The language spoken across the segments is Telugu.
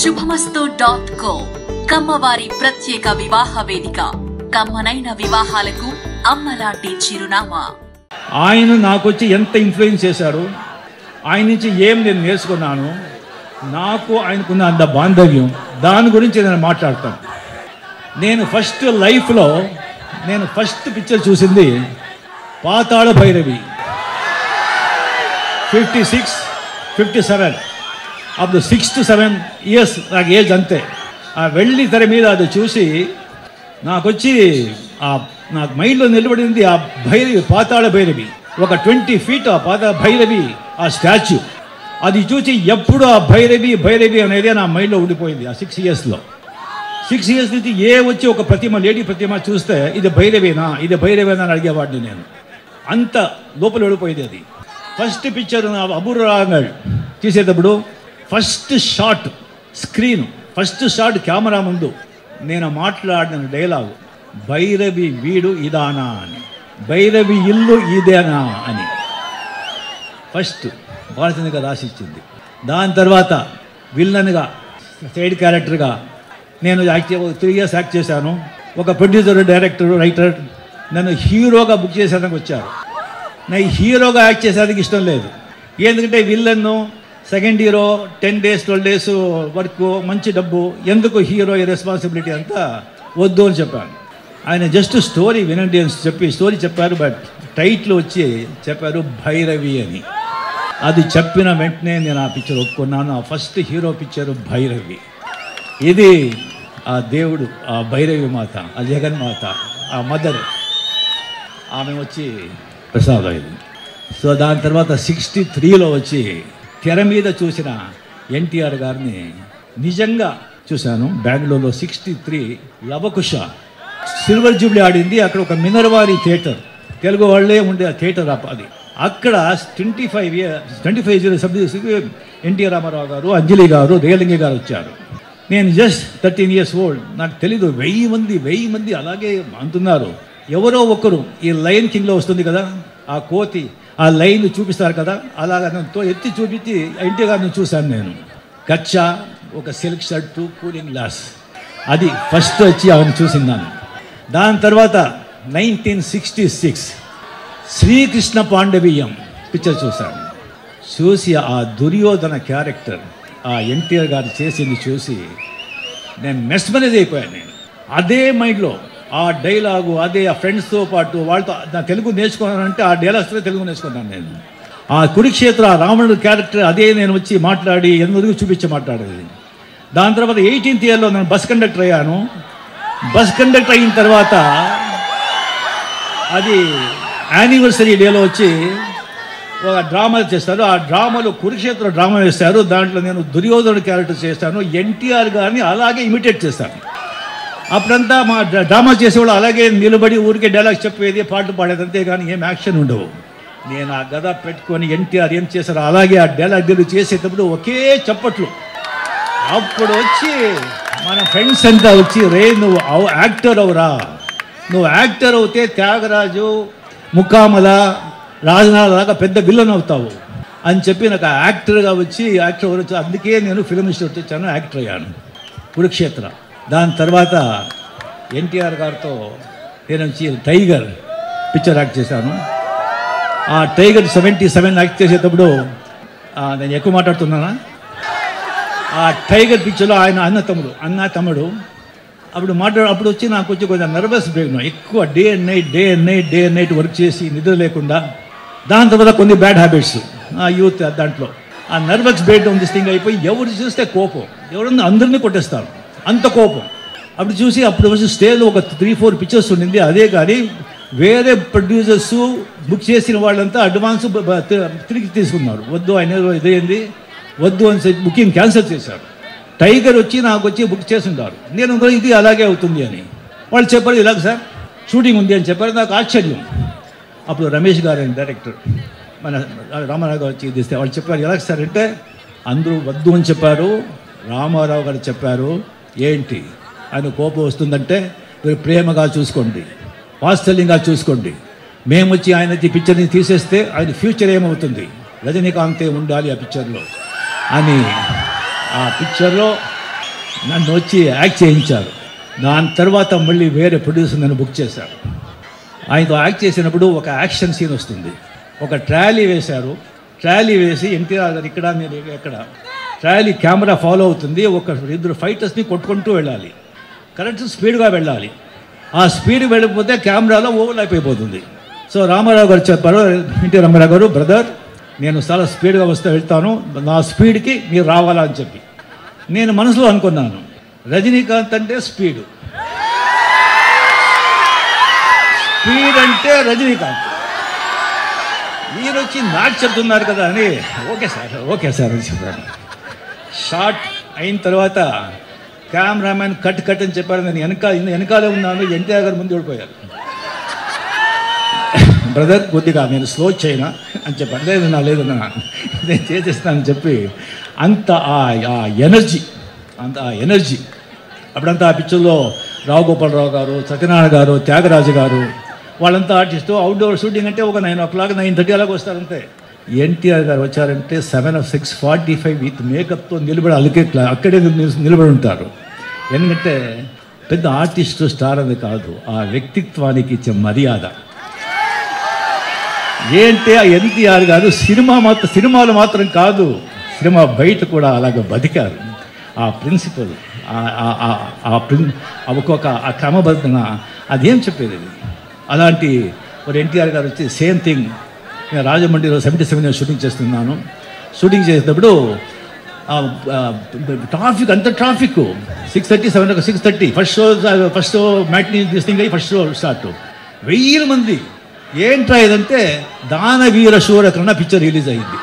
శుభమస్తు డాట్ కో కమ్మవారి ప్రత్యేక వివాహ వేదిక కమ్మనైన వివాహాలకు అమ్మలాంటి చిరునామా ఆయన నాకు వచ్చి ఎంత ఇన్ఫ్లుయెన్స్ చేశారు ఆయన నుంచి ఏం నేను నేర్చుకున్నాను నాకు ఆయనకున్న అంత బాంధవ్యం దాని గురించి నేను మాట్లాడతాను నేను ఫస్ట్ లైఫ్లో నేను ఫస్ట్ పిక్చర్ చూసింది Pathala Bhairavi fifty six fifty seven అప్పుడు సిక్స్ టు సెవెన్ ఇయర్స్ నాకు ఏజ్ అంతే ఆ వెళ్ళి తెర మీద అది చూసి నాకు వచ్చి ఆ నాకు మైండ్లో నిలబడింది ఆ భైరవి పాతాళ భైరవి ఒక ట్వంటీ ఫీట్ ఆ పాత భైరవి ఆ స్టాచ్యూ అది చూసి ఎప్పుడు ఆ భైరవి భైరవి అనేది నా మైండ్లో ఉండిపోయింది ఆ సిక్స్ ఇయర్స్లో సిక్స్ ఇయర్స్ నుంచి ఏ వచ్చి ఒక ప్రతిమ లేడీ ప్రతిమ చూస్తే ఇది భైరవేనా ఇది భైరవేనా అని అడిగేవాడిని నేను అంత లోపల వెళ్ళిపోయేది అది ఫస్ట్ పిక్చర్ అబురాంగల్ తీసేటప్పుడు first shot screen first shot camera ముందు నేను మాట్లాడిన డైలాగ్ భైరవి వీడు ఇదానా అని భైరవి ఇల్లు ఇదేనా అని ఫస్ట్ బాలచంద్రగా రాసిచ్చింది దాని తర్వాత విల్లన్గా సైడ్ క్యారెక్టర్గా నేను యాక్ట్ త్రీ ఇయర్స్ యాక్ట్ చేశాను ఒక ప్రొడ్యూసర్ డైరెక్టర్ రైటర్ నన్ను హీరోగా బుక్ చేసేందుకు వచ్చారు నేను హీరోగా యాక్ట్ చేసేందుకు ఇష్టం లేదు ఎందుకంటే విల్లన్ను second hero ten days twelve days work మంచి డబ్బు ఎందుకు హీరో రెస్పాన్సిబిలిటీ అంతా వద్దు అని చెప్పాను ఆయన జస్ట్ స్టోరీ వినండి అని చెప్పి స్టోరీ చెప్పారు బట్ టైటిల్ వచ్చి చెప్పారు భైరవి అని అది చెప్పిన వెంటనే నేను ఆ పిక్చర్ ఒప్పుకున్నాను ఆ ఫస్ట్ హీరో పిక్చర్ భైరవి ఇది ఆ దేవుడు ఆ భైరవి మాత ఆ జగన్మాత ఆ మదర్ ఆమె వచ్చి ప్రసాదం ఇది సో దాని తర్వాత సిక్స్టీ త్రీలో వచ్చి తెర మీద చూసిన ఎన్టీఆర్ గారిని నిజంగా చూశాను బెంగళూరులో sixty three Lavakusa silver jubilee ఆడింది అక్కడ ఒక మినర్వారి థియేటర్ తెలుగు వాళ్ళే ఉండే ఆ థియేటర్ అప్ప- అది అక్కడ twenty five year twenty five year subjects NT Ramarao గారు అంజలి గారు రేలింగి గారు వచ్చారు నేను జస్ట్ థర్టీన్ ఇయర్స్ ఓల్డ్ నాకు తెలీదు వెయ్యి మంది వెయ్యి మంది అలాగే అంటున్నారు ఎవరో ఒకరు ఈ లైన్ కింగ్లో వస్తుంది కదా ఆ కోతి ఆ లైన్ చూపిస్తారు కదా అలాగా నన్ను ఎత్తి చూపించి ఎన్టీ గారిని చూశాను నేను కచ్చా ఒక సిల్క్ షర్టు కూలింగ్ గ్లాస్ అది ఫస్ట్ వచ్చి ఆమెను చూసిందాను దాని తర్వాత nineteen sixty six Srikrishna Pandaveeyam picture చూశాను చూసి ఆ దుర్యోధన క్యారెక్టర్ ఆ ఎన్టీఆర్ గారు చేసింది చూసి నేను మెస్మరైజ్ అయిపోయాను నేను అదే మైండ్లో ఆ డైలాగు అదే ఆ ఫ్రెండ్స్తో పాటు వాళ్ళతో నా తెలుగు నేర్చుకున్నానంటే ఆ డైలాగ్స్తో తెలుగు నేర్చుకున్నాను నేను ఆ కురుక్షేత్ర ఆ రావణుడు క్యారెక్టర్ అదే నేను వచ్చి మాట్లాడి ఎందుకు చూపించి మాట్లాడేది దాని తర్వాత ఎయిటీన్త్ ఇయర్లో నేను బస్ కండక్టర్ అయ్యాను బస్ కండక్టర్ అయిన తర్వాత అది యానివర్సరీ డేలో వచ్చి ఒక డ్రామా చేస్తారు ఆ డ్రామాలో కురుక్షేత్ర డ్రామా వేస్తారు దాంట్లో నేను దుర్యోధనుడు క్యారెక్టర్ చేస్తాను ఎన్టీఆర్ గారిని అలాగే ఇమిటేట్ చేస్తాను అప్పుడంతా మా డ్రా- డ్రామా చేసేవాళ్ళు అలాగే నిలబడి ఊరికే డైలాగ్స్ చెప్పేది పాటలు పాడేది అంతే కానీ ఏం యాక్షన్ ఉండవు నేను ఆ గద పెట్టుకొని ఎన్టీఆర్ ఏం చేశారో అలాగే ఆ డైలాగ్ డెలు చేసేటప్పుడు ఒకే చప్పట్లు అప్పుడు వచ్చి మన ఫ్రెండ్స్ అంతా వచ్చి రే నువ్వు అవ- యాక్టర్ అవురా నువ్వు యాక్టర్ అవుతే త్యాగరాజు ముక్కామల రాజనాథ్ లాగా పెద్ద విలన్ అవుతావు అని చెప్పి నాకు ఆ యాక్టర్గా వచ్చి యాక్టర్ వచ్చి అందుకే నేను ఫిల్మ్ ఇన్స్టిట్యూట్ వచ్చాను యాక్టర్ అయ్యాను కురుక్షేత్ర దాని తర్వాత ఎన్టీఆర్ గారితో నేను వచ్చి టైగర్ పిక్చర్ యాక్ట్ చేశాను ఆ టైగర్ సెవెంటీ సెవెన్ యాక్ట్ చేసేటప్పుడు ఆ, నేను ఎక్కువ మాట్లాడుతున్నానా ఆ టైగర్ పిక్చర్లో ఆయన అన్న తమ్ముడు అన్న తమ్ముడు అప్పుడు మాట్లాడు అప్పుడు వచ్చి నాకు వచ్చి కొంచెం నర్వస్ బ్రేక్ ఎక్కువ day and night day and night day and night work చేసి నిద్ర లేకుండా దాని తర్వాత కొన్ని బ్యాడ్ హ్యాబిట్స్ ఆ యూత్ దాంట్లో ఆ nervous break down this thing అయిపోయి ఎవరు చూస్తే కోపం ఎవరన్నా అందరినీ కొట్టేస్తారు అంత కోపం అప్పుడు చూసి అప్పుడు వచ్చి స్టేలో ఒక త్రీ ఫోర్ పిక్చర్స్ ఉండింది అదే కానీ వేరే ప్రొడ్యూసర్స్ బుక్ చేసిన వాళ్ళంతా అడ్వాన్స్ బ- బ- తిరిగి తీసుకున్నారు వద్దు ఆయన ఏదో ఇదేంది వద్దు అని చెప్పి బుకింగ్ క్యాన్సిల్ చేశారు టైగర్ వచ్చి నాకు వచ్చి బుక్ చేసింటారు నేను అనుకున్నా ఇది అలాగే అవుతుంది అని వాళ్ళు చెప్పారు ఇలాగ సార్ షూటింగ్ ఉంది అని చెప్పారు నాకు ఆశ్చర్యం అప్పుడు రమేష్ గారు అని డైరెక్టర్ మన రామారావు గారు వచ్చి తీస్తే వాళ్ళు చెప్పారు ఎలా సార్ అంటే అందరూ వద్దు అని చెప్పారు రామారావు గారు చెప్పారు ఏంటి ఆయన కోపం వస్తుందంటే మీరు ప్రేమగా చూసుకోండి వాత్సల్యంగా చూసుకోండి మేము వచ్చి ఆయన ఈ పిక్చర్ని తీసేస్తే ఆయన ఫ్యూచర్ ఏమవుతుంది రజనీకాంతే ఉండాలి ఆ పిక్చర్లో అని ఆ పిక్చర్లో నన్ను వచ్చి యాక్ట్ చేయించారు దాని తర్వాత మళ్ళీ వేరే ప్రొడ్యూసర్ నన్ను బుక్ చేశారు ఆయనతో యాక్ట్ చేసినప్పుడు ఒక యాక్షన్ సీన్ వస్తుంది ఒక ట్రాలీ వేశారు ట్రాలీ వేసి ఎన్టీఆర్ గారు ఇక్కడ నేను ఎక్కడ ట్రాలీ కెమెరా ఫాలో అవుతుంది ఒక ఇద్దరు ఫైటర్స్ని కొట్టుకుంటూ వెళ్ళాలి కరెక్ట్ స్పీడ్గా వెళ్ళాలి ఆ స్పీడ్ వెళ్ళకపోతే కెమెరాలో ఓవర్లాప్ అయిపోతుంది సో రామారావు గారు చెప్పారు ఎన్టీ రామారావు గారు బ్రదర్ నేను చాలా స్పీడ్గా వస్తే వెళ్తాను నా స్పీడ్కి మీరు రావాలా అని చెప్పి నేను మనసులో అనుకున్నాను రజనీకాంత్ అంటే స్పీడు స్పీడ్ అంటే రజనీకాంత్ మీరు వచ్చి నాకు చెప్తున్నారు కదా అని ఓకే సార్ ఓకే సార్ అని చెప్పాను షార్ట్ అయిన తర్వాత కెమెరామెన్ కట్ కట్ అని చెప్పారు నేను వెనక వెనకాలే ఉన్నాను ఎన్టీఆర్ గారు ముందు ఓడిపోయారు బ్రదర్ కొద్దిగా నేను స్లో చేయనా అని చెప్పాను లేదు నా లేదు నా నేను చేసేస్తానని చెప్పి అంత ఆ ఆ ఎనర్జీ అంత ఆ ఎనర్జీ అప్పుడంతా ఆ పిక్చర్లో రావు గోపాలరావు గారు సత్యనారాయణ గారు త్యాగరాజు గారు వాళ్ళంతా ఆర్టిస్టు అవుట్డోర్ షూటింగ్ అంటే ఒక nine o'clock nine thirty అలాగ వస్తారంతే ఎన్టీఆర్ గారు వచ్చారంటే seven of six forty five with మేకప్తో నిలబడి అలికే క్లా అక్కడే నిల్- నిలబడి ఉంటారు ఎందుకంటే పెద్ద ఆర్టిస్టు స్టార్ అని కాదు ఆ వ్యక్తిత్వానికి ఇచ్చే మర్యాద ఏంటి ఆ ఎన్టీఆర్ గారు సినిమా మాత్రం సినిమాలు మాత్రం కాదు సినిమా బయట కూడా అలాగ బతికారు ఆ ప్రిన్సిపల్ ఆ ప్రిన్ ఆ ఒక్కొక్క ఆ క్రమబద్ధన అదేం చెప్పేది అది అలాంటి ఒక ఎన్టీఆర్ గారు వచ్చి సేమ్ థింగ్ నేను రాజమండ్రిలో సెవెంటీ సెవెన్ షూటింగ్ చేస్తున్నాను షూటింగ్ చేసేటప్పుడు ట్రాఫిక్ అంత traffic six thirty seven six thirty first show first show matinee thing అయ్యి ఫస్ట్ షో స్టార్ట్ వెయ్యి మంది ఏంట్రా ఇదంటే దానవీర శూరకరణ పిక్చర్ రిలీజ్ అయింది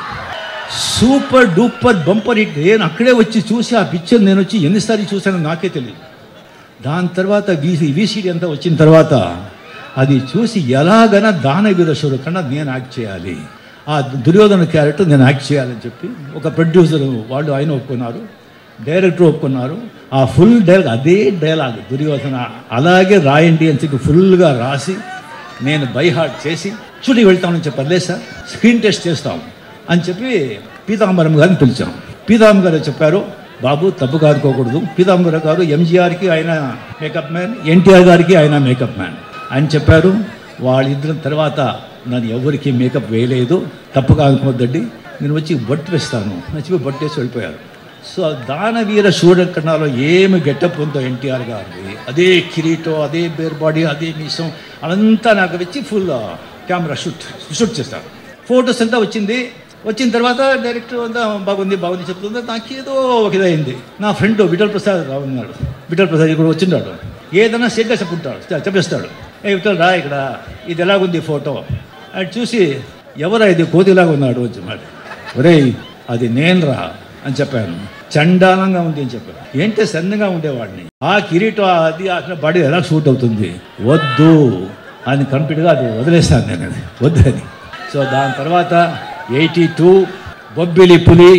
సూపర్ డూపర్ బంపర్ హిట్ నేను అక్కడే వచ్చి చూసి ఆ పిక్చర్ నేను వచ్చి ఎన్నిసార్లు చూశానో నాకే తెలియదు దాని తర్వాత వీసీ వీసీడీ అంతా వచ్చిన తర్వాత అది చూసి ఎలాగైనా దానవీర శూరకరణ నేను యాక్ట్ చేయాలి ఆ దుర్యోధన క్యారెక్టర్ నేను యాక్ట్ చేయాలని చెప్పి ఒక ప్రొడ్యూసర్ వాళ్ళు ఆయన ఒప్పుకున్నారు డైరెక్టర్ ఒప్పుకున్నారు ఆ ఫుల్ డైలాగ్ అదే డైలాగ్ దుర్యోధన అలాగే రాయండి అని చెప్పి ఫుల్గా రాసి నేను బై హార్ట్ చేసి షూటింగ్ వెళ్తామని చెప్పారు లేదు సార్ స్క్రీన్ టెస్ట్ చేస్తాం అని చెప్పి పీతాంబరం గారిని పిలిచాం పీతాంబరం గారు చెప్పారు బాబు తప్పు కాదుకోకూడదు పీతాంబరం గారు ఎంజీఆర్కి ఆయన మేకప్ మ్యాన్ ఎన్టీఆర్ గారికి ఆయన మేకప్ మ్యాన్ అని చెప్పారు వాళ్ళిద్దరం తర్వాత నన్ను ఎవరికి మేకప్ వేయలేదు తప్పుగా అనుకోవద్దండి నేను వచ్చి బొట్టు వేస్తాను అని చెప్పి బొట్టు వేసి వెళ్ళిపోయారు సో దానవీర సూర్యకర్ణాలో ఏమి గెటప్ ఉందో ఎన్టీఆర్ గారిది అదే కిరీటం అదే బేర్ బాడీ అదే మీసం అదంతా నాకు వచ్చి ఫుల్ కెమెరా షూట్ షూట్ చేస్తారు ఫొటోస్ అంతా వచ్చింది వచ్చిన తర్వాత డైరెక్టర్ అంతా బాగుంది బాగుంది చెప్తుంది నాకు ఏదో ఒక ఇదైంది నా ఫ్రెండ్ విఠల్ ప్రసాద్ రావు ఉన్నాడు విఠల్ ప్రసాద్ ఇక్కడ వచ్చిన్నాడు ఏదైనా సేట్గా చెప్పుంటాడు చెప్పేస్తాడు ఏ విఠల్ రా ఇక్కడ ఇది ఎలాగుంది ఫోటో అది చూసి ఎవరా ఇది కోతిలాగా ఉన్నాడు వచ్చి మాట ఒరేయ్ అది నేను రా అని చెప్పాను చండాలంగా ఉంది అని చెప్పాను ఏంటి సన్నగా ఉండేవాడిని ఆ కిరీటం అది అక్కడ బాడీ ఎలా షూట్ అవుతుంది వద్దు అని కంప్లీట్గా అది వదిలేస్తాను నేను అది వద్దని సో దాని తర్వాత ఎయిటీ టూ బొబ్బిలి పులి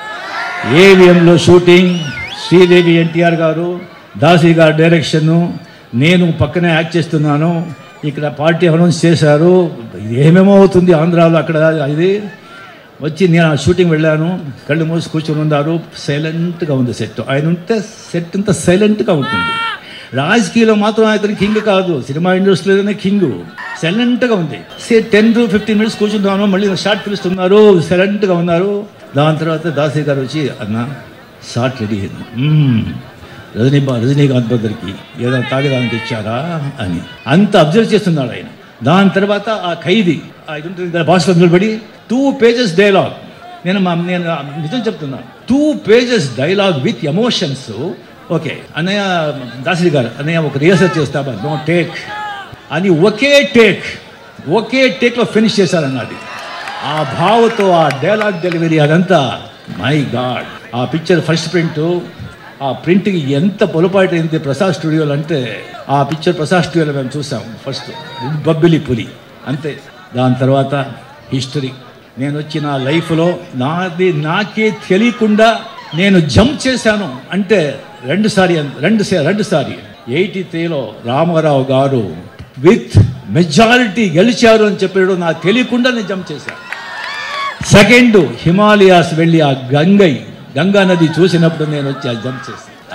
ఏవిఎంలో షూటింగ్ శ్రీదేవి ఎన్టీఆర్ గారు దాసి గారు డైరెక్షను నేను పక్కనే యాక్ట్ చేస్తున్నాను ఇక్కడ పార్టీ అనౌన్స్ చేశారు ఏమేమో అవుతుంది ఆంధ్రాలో అక్కడ ఇది వచ్చి నేను ఆ షూటింగ్ వెళ్ళాను కళ్ళు మూసి కూర్చొని ఉన్నారు సైలెంట్గా ఉంది సెట్ ఆయన ఉంటే సెట్ అంతా సైలెంట్గా ఉంటుంది రాజకీయంలో మాత్రం అతను కింగ్ కాదు సినిమా ఇండస్ట్రీలోనే కింగ్ సైలెంట్గా ఉంది say ten to fifteen minutes కూర్చుంటాను మళ్ళీ షార్ట్ పిలుస్తున్నారు సైలెంట్గా ఉన్నారు దాని తర్వాత దాసి గారు వచ్చి అన్న షార్ట్ రెడీ అయింది "మ్మ్. రజనీ రజనీకాంత్ బ్రదర్కి ఏదైనా తాగడానికి ఇచ్చారా అని అంత అబ్జర్వ్ చేస్తున్నాడు ఆయన దాని తర్వాత ఆ ఖైదీ ఆ ఇది ఉంటుంది కదా, భాషలో నిలబడి టూ పేజెస్ డైలాగ్ నేను మా నేను నిజం చెప్తున్నాను two pages dialogue with emotions okay అన్నయ్య దాసరి గారు అన్నయ్య ఒక రిహర్సల్ చేస్తావా నో టేక్ అని ఒకే టేక్ ఒకే టేక్లో ఫినిష్ చేశారన్నది ఆ భావతో ఆ డైలాగ్ డెలివరీ అదంతా మై గాడ్ ఆ పిక్చర్ ఫస్ట్ ప్రింట్ ఆ ప్రింట్కి ఎంత పొలపాటు అయింది ప్రసాద్ స్టూడియోలో అంటే ఆ పిక్చర్ ప్రసాద్ స్టూడియోలో మేము చూసాం ఫస్ట్ బబ్బిలి పులి అంతే దాని తర్వాత హిస్టరీ నేను వచ్చి నా లైఫ్లో నాది నాకే తెలియకుండా నేను జంప్ చేశాను అంటే రెండుసారి రెండు రెండుసారి ఎయిటీ త్రీలో రామారావు గారు విత్ మెజారిటీ గెలిచారు అని చెప్పాడు నాకు తెలియకుండా నేను జంప్ చేశాను సెకండ్ హిమాలయాస్ వెళ్ళి ఆ గంగై గంగా నది చూసినప్పుడు నేను వచ్చి ఆ జంప్ చేశాను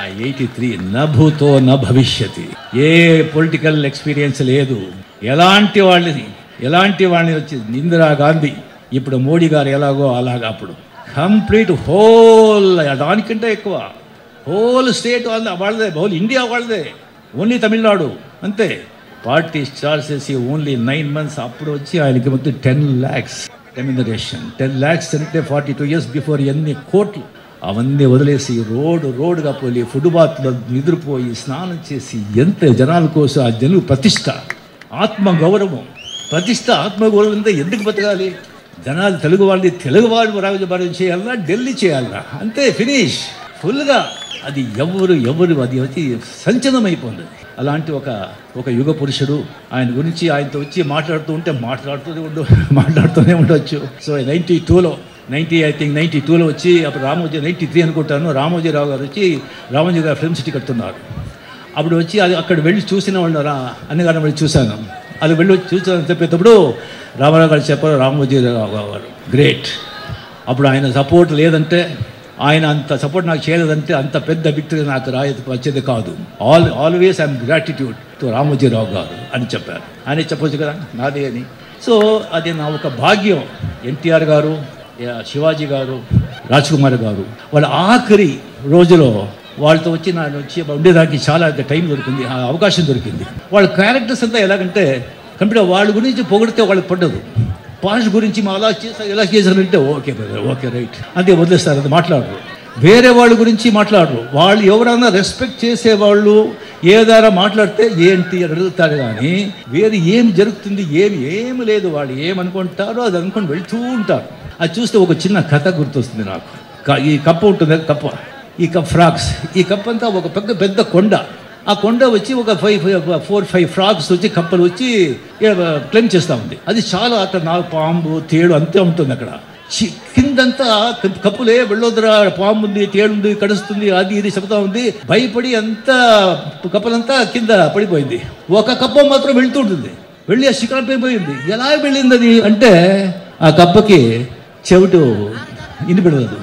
ఎయిటీ త్రీ నభూతో న భవిష్యతి ఏ పొలిటికల్ ఎక్స్పీరియన్స్ లేదు ఎలాంటి వాళ్ళని ఎలాంటి వాళ్ళని వచ్చి ఇందిరా గాంధీ ఇప్పుడు మోడీ గారు ఎలాగో అలాగా అప్పుడు కంప్లీట్ హోల్ దానికంటే ఎక్కువ హోల్ స్టేట్ వాళ్ళ వాళ్ళదే హోల్ ఇండియా వాళ్ళదే ఓన్లీ తమిళనాడు అంతే పార్టీ స్టార్ట్ చేసి ఓన్లీ నైన్ మంత్స్ అప్పుడు వచ్చి ఆయనకి మొత్తం ten lakhs remuneration ten lakhs అంటే ఫార్టీ టూ ఇయర్స్ బిఫోర్ ఎన్ని కోట్లు అవన్నీ వదిలేసి రోడ్డు రోడ్డుగా పోయి ఫుట్బాత్లో నిద్రపోయి స్నానం చేసి ఎంత జనాల కోసం ఆ జనులు ప్రతిష్ట ఆత్మ గౌరవం ప్రతిష్ట ఆత్మ గౌరవం అంతా ఎందుకు బతకాలి జనాలు తెలుగు వాళ్ళని తెలుగు వాళ్ళు రాజభారం చేయాలా ఢిల్లీ చేయాలా అంతే ఫినిష్ ఫుల్గా అది ఎవరు ఎవరు అది వచ్చి సంచలనం అయిపోయింది అలాంటి ఒక ఒక యుగ పురుషుడు ఆయన గురించి ఆయనతో వచ్చి మాట్లాడుతూ ఉంటే మాట్లాడుతూనే ఉండు మాట్లాడుతూనే ఉండొచ్చు సో నైంటీ టూలో నైంటీ ఐ థింక్ నైంటీ టూలో వచ్చి అప్పుడు రామోజీ నైంటీ త్రీ అనుకుంటాను రామోజీరావు గారు వచ్చి రామోజీ గారు ఫిల్మ్ సిటీ కడుతున్నారు అప్పుడు వచ్చి అది అక్కడ వెళ్ళి చూసిన వాళ్ళు రా అన్నగారిని వెళ్ళి చూశాను అది వెళ్ళి వచ్చి చూసాను చెప్పేటప్పుడు రామారావు గారు చెప్పారు రామోజీరావు గారు గ్రేట్ అప్పుడు ఆయన సపోర్ట్ లేదంటే ఆయన అంత సపోర్ట్ నాకు చేయలేదంటే అంత పెద్ద విక్టరీ నాకు రాయ వచ్చేది కాదు all always I'm gratitude to Ramoji Rao గారు అని చెప్పారు ఆయన చెప్పొచ్చు కదా నాదే అని సో అది నా ఒక భాగ్యం ఎన్టీఆర్ గారు యా, శివాజీ గారు రాజ్ కుమార్ గారు వాళ్ళ ఆఖరి రోజులో వాళ్ళతో వచ్చి ನಾನು వచ్చి ఉండేదానికి చాలా టైం దొరికింది ఆ అవకాశం దొరికింది వాళ్ళ క్యారెక్టర్స్ అంతా ఎలాగంటే కంప్లీట్ వాళ్ళ గురించి పొగిడితే వాళ్ళకి పడ్డదు పాష్ గురించి మా అలా చేశారు ఇలా చేశారంటే ఓకే బ్రదర్ ఓకే రైట్ అంతే వదిలేస్తారు అది మాట్లాడరు వేరే వాళ్ళ గురించి మాట్లాడరు వాళ్ళు ఎవరైనా రెస్పెక్ట్ చేసేవాళ్ళు ఏదైనా మాట్లాడితే ఏంటి అని అడుగుతారు కానీ వేరే ఏం జరుగుతుంది ఏమి ఏమి లేదు వాళ్ళు ఏమనుకుంటారో అది అనుకొని వెళ్తూ ఉంటారు అది చూస్తే ఒక చిన్న కథ గుర్తొస్తుంది నాకు క- ఈ కప్ప ఉంటుంది కదా, కప్ప ఈ కప్ ఫ్రాక్స్ ఈ కప్ అంతా ఒక పెద్ద పెద్ద కొండ ఆ కొండ వచ్చి ఒక ఫైవ్ ఫోర్ ఫైవ్ ఫ్రాక్స్ వచ్చి కప్పలు వచ్చి క్లెయిమ్ చేస్తూ ఉంది అది చాలా అక్కడ నా పాంబు తేడు అంతే ఉంటుంది అక్కడ చి- కిందంతా క- కప్పులే వెళ్ళొద్దురా పాము ఉంది తేడు ఉంది కడుస్తుంది అది ఇది చెప్తా ఉంది భయపడి అంతా కప్పలంతా కింద పడిపోయింది ఒక కప్ప మాత్రం వెళ్తుంటుంది వెళ్ళి ఆ శిఖరం పోయింది ఎలా వెళ్ళింది అది అంటే ఆ కప్పకి చెవిటు ఇనిపెడదు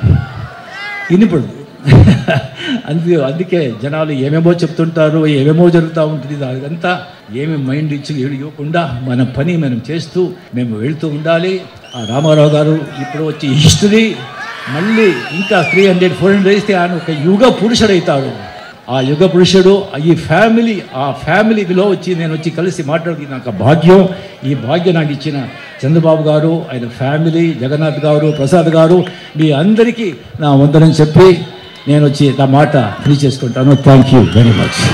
ఇనిపడదు అందుకే అందుకే జనాలు ఏమేమో చెప్తుంటారు ఏమేమో జరుగుతూ ఉంటుంది అదంతా ఏమి మైండ్ ఇచ్చి ఇవ్వకుండా మన పని మనం చేస్తూ మేము వెళ్తూ ఉండాలి ఆ రామారావు గారు ఇప్పుడు వచ్చి హిస్టరీ మళ్ళీ ఇంకా త్రీ హండ్రెడ్ ఫోర్ హండ్రెడ్ వేస్తే ఆయన ఒక యుగ పురుషుడైతాడు ఆ యుగ పురుషుడు ఈ ఫ్యామిలీ ఆ ఫ్యామిలీలో వచ్చి నేను వచ్చి కలిసి మాట్లాడి నాకు ఆ భాగ్యం ఈ భాగ్యం నాకు ఇచ్చిన చంద్రబాబు గారు ఆయన ఫ్యామిలీ జగన్నాథ్ గారు ప్రసాద్ గారు మీ అందరికీ నా వందనం చెప్పి నేను వచ్చి నా మాట ఫ్రీ చేసుకుంటాను thank you very much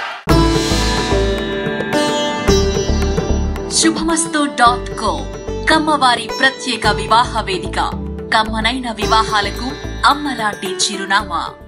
Shubhamastu dot co కమ్మవారి ప్రత్యేక వివాహ వేదిక కమ్మనైన వివాహాలకు అమ్మలాంటి చిరునామా